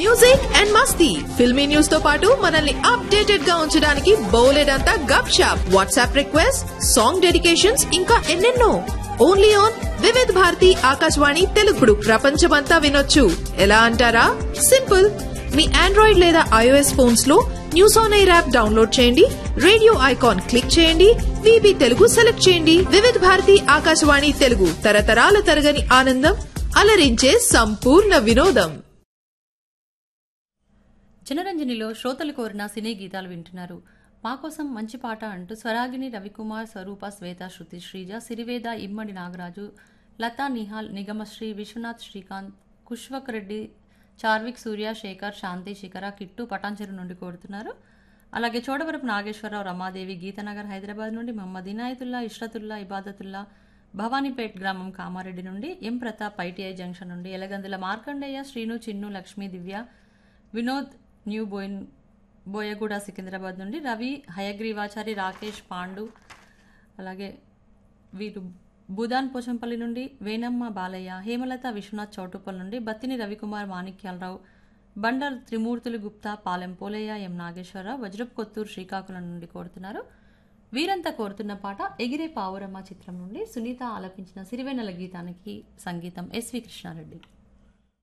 music and మస్తీ filmy news తో పాటు మనల్ని అప్డేటెడ్ గా ఉంచడానికి బౌలెడంతా గప్ షాప్ వాట్సాప్ రిక్వెస్ట్ సాంగ్ డెడికేషన్స్ ఇంకా ఎన్నెన్నో ఓన్లీ ఆన్ వివిధ్ భారతి ఆకాశవాణి తెలుగుడు ప్రపంచమంతా వినొచ్చు ఎలా అంటారా సింపుల్ మీ ఆండ్రాయిడ్ లేదా ఐఓఎస్ ఫోన్స్ లో news on air app download చేయండి రేడియో ఐకాన్ క్లిక్ చేయండి విబి తెలుగు సెలెక్ట్ చేయండి వివిధ భారతి ఆకాశవాణి తెలుగు తరతరాల తరగని ఆనందం అలరించే సంపూర్ణ వినోదం జనరంజనిలో శ్రోతలు కోరిన సినీ గీతాలు వింటున్నారు మా కోసం మంచి పాట అంటూ స్వరాగిని రవికుమార్ స్వరూప శ్వేత శృతి శ్రీజ సిరివేద ఇమ్మడి నాగరాజు లతా నిహాల్ నిగమశ్రీ విశ్వనాథ్ శ్రీకాంత్ కుష్వక్ రెడ్డి చార్విక్ సూర్య శేఖర్ శాంతి శిఖర కిట్టు పటాంచెరు నుండి కోరుతున్నారు అలాగే చోడవరపు నాగేశ్వరరావు రమాదేవి గీతనగర్ హైదరాబాద్ నుండి మహమ్మద్ ఇనాయతుల్లా ఇష్రతుల్లా ఇబాదతుల్లా భవానీపేట్ గ్రామం కామారెడ్డి నుండి ఎం ప్రతాప్ ఐటీఐ జంక్షన్ నుండి ఎలగందుల మార్కండేయ శ్రీను చిన్ను లక్ష్మీ దివ్య వినోద్ న్యూ బోయిన్ బోయగూడ సికింద్రాబాద్ నుండి రవి హయగ్రీవాచారి రాకేష్ పాండు అలాగే వీరు భూదాన్ పోచంపల్లి నుండి వేనమ్మ బాలయ్య హేమలత విశ్వనాథ్ చౌటుప్పల్ నుండి బత్తిని రవికుమార్ మాణిక్యాలరావు బండర్ త్రిమూర్తులు గుప్తా పాలెం పోలయ్య ఎం నాగేశ్వరరావు వజ్రప్ కొత్తూరు శ్రీకాకుళం నుండి కోరుతున్నారు వీరంతా కోరుతున్న పాట ఎగిరే పావురమ్మ చిత్రం నుండి సునీత ఆలపించిన సిరివెన్నెల గీతానికి సంగీతం ఎస్వి కృష్ణారెడ్డి